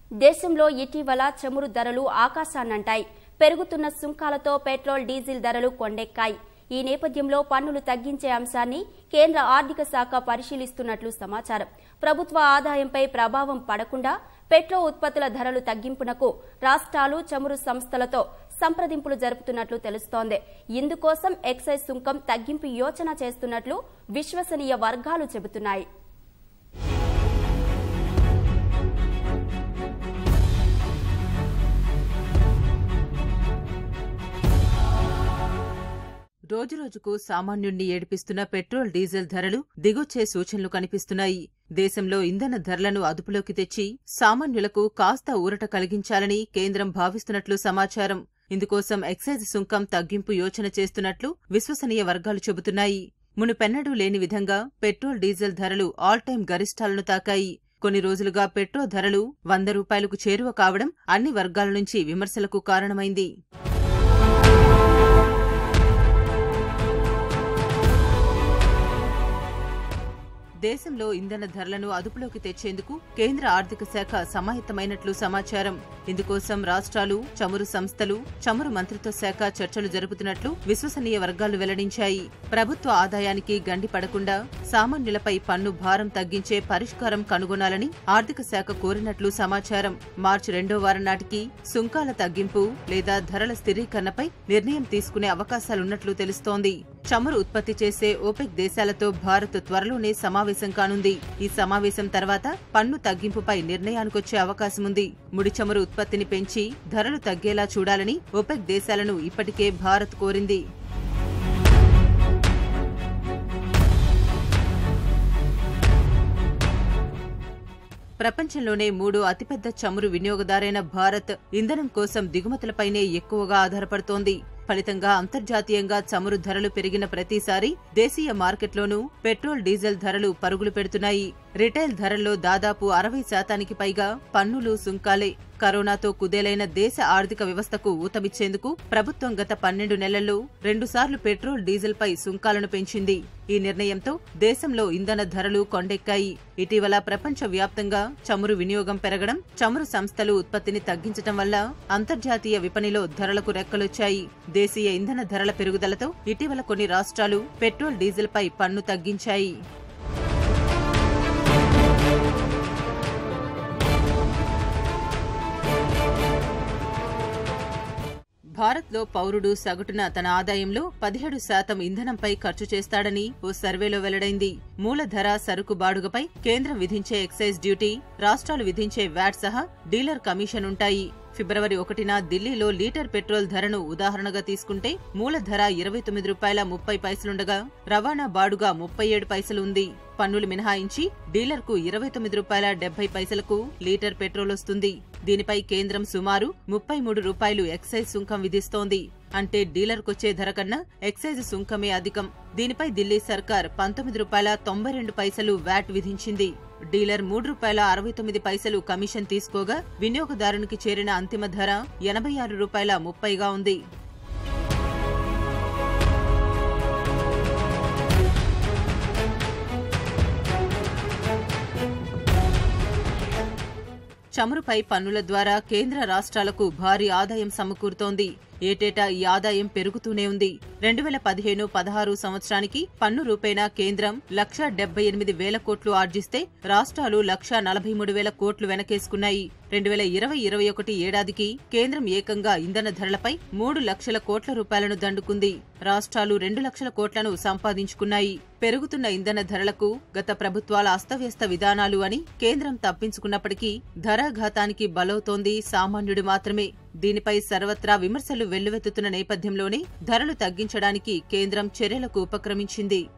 దేశంలో ఇటీవల చమురు ధరలు ఆకాశాన్నంటాయి పెరుగుతున్న సుంకాలతో పెట్రోల్ డీజిల్ ధరలు కొండెక్కాయి ఈ నేపథ్యంలో పన్నులు తగ్గించే అంశాన్ని కేంద్ర ఆర్థిక శాఖ పరిశీలిస్తున్నట్లు సమాచారం ప్రభుత్వ ఆదాయంపై ప్రభావం పడకుండా పెట్రో ఉత్పత్తుల ధరలు తగ్గింపునకు రాష్ట్రాలు చమురు సంస్థలతో సంప్రదింపులు జరుపుతున్నట్లు తెలుస్తోంది ఇందుకోసం ఎక్సైజ్ సుంకం తగ్గింపు యోచన చేస్తున్నట్లు విశ్వసనీయ వర్గాలు చెబుతున్నాయి రోజురోజుకు సామాన్యుణ్ణి ఏడిపిస్తున్న పెట్రోల్ డీజిల్ ధరలు దిగొచ్చే సూచనలు కనిపిస్తున్నాయి దేశంలో ఇంధన ధరలను అదుపులోకి తెచ్చి సామాన్యులకు కాస్త ఊరట కలిగించాలని కేంద్రం భావిస్తున్నట్లు సమాచారం ఇందుకోసం ఎక్సైజ్ సుంకం తగ్గింపు యోచన చేస్తున్నట్లు విశ్వసనీయ వర్గాలు చెబుతున్నాయి మునుపెన్నడూ లేని విధంగా పెట్రోల్ డీజిల్ ధరలు ఆల్ టైం గరిష్టాలను తాకాయి కొన్ని రోజులుగా పెట్రోల్ ధరలు వంద రూపాయలకు చేరువ కావడం అన్ని వర్గాల నుంచి విమర్శలకు కారణమైంది దేశంలో ఇంధన ధరలను అదుపులోకి తెచ్చేందుకు కేంద్ర ఆర్థిక శాఖ సమాయత్తమైనట్లు సమాచారం ఇందుకోసం రాష్ట్రాలు చమురు సంస్థలు చమురు మంత్రిత్వ శాఖ చర్చలు జరుపుతున్నట్లు విశ్వసనీయ వర్గాలు వెల్లడించాయి ప్రభుత్వ ఆదాయానికి గండి పడకుండా సామాన్యులపై పన్ను భారం తగ్గించే పరిష్కారం కనుగొనాలని ఆర్థిక శాఖ కోరినట్లు సమాచారం మార్చి రెండో వారం నాటికి సుంకాల తగ్గింపు లేదా ధరల స్థిరీకరణపై నిర్ణయం తీసుకునే అవకాశాలున్నట్లు తెలుస్తోంది చమురు ఉత్పత్తి చేసే ఓపెక్ దేశాలతో భారత్ త్వరలోనే సమావేశం కానుంది ఈ సమావేశం తర్వాత పన్ను తగ్గింపుపై నిర్ణయానికొచ్చే అవకాశముంది ముడి చమురు ఉత్పత్తిని పెంచి ధరలు తగ్గేలా చూడాలని ఓపెక్ దేశాలను ఇప్పటికే భారత్ కోరింది ప్రపంచంలోనే మూడో అతిపెద్ద చమురు వినియోగదారైన భారత్ ఇంధనం కోసం దిగుమతులపైనే ఎక్కువగా ఆధారపడుతోంది ఫలితంగా అంతర్జాతీయంగా చమురు ధరలు పెరిగిన ప్రతిసారి దేశీయ మార్కెట్లోనూ పెట్రోల్ డీజిల్ ధరలు పరుగులు పెడుతున్నాయి రిటైల్ ధరల్లో దాదాపు అరవై శాతానికి పైగా పన్నులు సుంకాలే కరోనాతో కుదేలైన దేశ ఆర్థిక వ్యవస్థకు ఊతమిచ్చేందుకు ప్రభుత్వం గత పన్నెండు నెలల్లో రెండుసార్లు పెట్రోల్ డీజిల్ పై సుంకాలను పెంచింది ఈ నిర్ణయంతో దేశంలో ఇంధన ధరలు కొండెక్కాయి ఇటీవల ప్రపంచ వ్యాప్తంగా చమురు వినియోగం పెరగడం చమురు సంస్థలు ఉత్పత్తిని తగ్గించడం వల్ల అంతర్జాతీయ విపణిలో ధరలకు రెక్కలొచ్చాయి దేశీయ ఇంధన ధరల పెరుగుదలతో ఇటీవల కొన్ని రాష్ట్రాలు పెట్రోల్ డీజిల్ పై పన్ను తగ్గించాయి భారత్లో పౌరుడు సగటున తన ఆదాయంలో పదిహేడు శాతం ఇంధనంపై ఖర్చు చేస్తాడని ఓ సర్వేలో వెల్లడైంది మూలధర సరుకు బాడుగపై కేంద్రం విధించే ఎక్సైజ్ డ్యూటీ రాష్ట్రాలు విధించే వ్యాట్ సహా డీలర్ కమిషన్ ఉంటాయి ఫిబ్రవరి ఒకటిన ఢిల్లీలో లీటర్ పెట్రోల్ ధరను ఉదాహరణగా తీసుకుంటే మూల ధర ఇరవై తొమ్మిది రూపాయల ముప్పై పైసలుండగా రవాణా బాడుగా ముప్పై ఏడు పైసలు ఉంది పన్నులు మినహాయించి డీలర్కు ఇరవై తొమ్మిది రూపాయల డెబ్బై పైసలకు లీటర్ పెట్రోల్ వస్తుంది దీనిపై కేంద్రం సుమారు ముప్పై మూడు రూపాయలు ఎక్సైజ్ సుంకం విధిస్తోంది అంటే డీలర్కొచ్చే ధర కన్నా ఎక్సైజ్ సుంకమే అధికం దీనిపై ఢిల్లీ సర్కార్ పంతొమ్మిది రూపాయల తొంభై రెండు పైసలు వ్యాట్ విధించింది డీలర్ మూడు రూపాయల అరవై తొమ్మిది పైసలు కమిషన్ తీసుకోగా వినియోగదారునికి చేరిన అంతిమ ధర ఎనభై ఆరు రూపాయల ముప్పైగా ఉంది చమురుపై పన్నుల ద్వారా కేంద్ర రాష్ట్రాలకు భారీ ఆదాయం సమకూరుతోంది ఏటేటా ఈ ఆదాయం పెరుగుతూనే ఉంది రెండు వేల పదిహేను పదహారు సంవత్సరానికి పన్ను రూపేణా కేంద్రం లక్ష డెబ్బై ఎనిమిది వేల కోట్లు ఆర్జిస్తే రాష్ట్రాలు లక్ష నలభై మూడు వేల కోట్లు వెనకేసుకున్నాయి రెండు వేల ఇరవై ఇరవై ఒకటి ఏడాదికి కేంద్రం ఏకంగా ఇంధన ధరలపై మూడు లక్షల కోట్ల రూపాయలను దండుకుంది రాష్ట్రాలు రెండు లక్షల కోట్లను సంపాదించుకున్నాయి పెరుగుతున్న ఇంధన ధరలకు గత ప్రభుత్వాల అస్తవ్యస్త విధానాలు అని కేంద్రం తప్పించుకున్నప్పటికీ ధరాఘాతానికి బలవుతోంది సామాన్యుడు మాత్రమే దీనిపై సర్వత్రా విమర్శలు వెల్లువెత్తుతున్న నేపథ్యంలోనే ధరలు తగ్గించడానికి కేంద్రం చర్యలకు ఉపక్రమించింది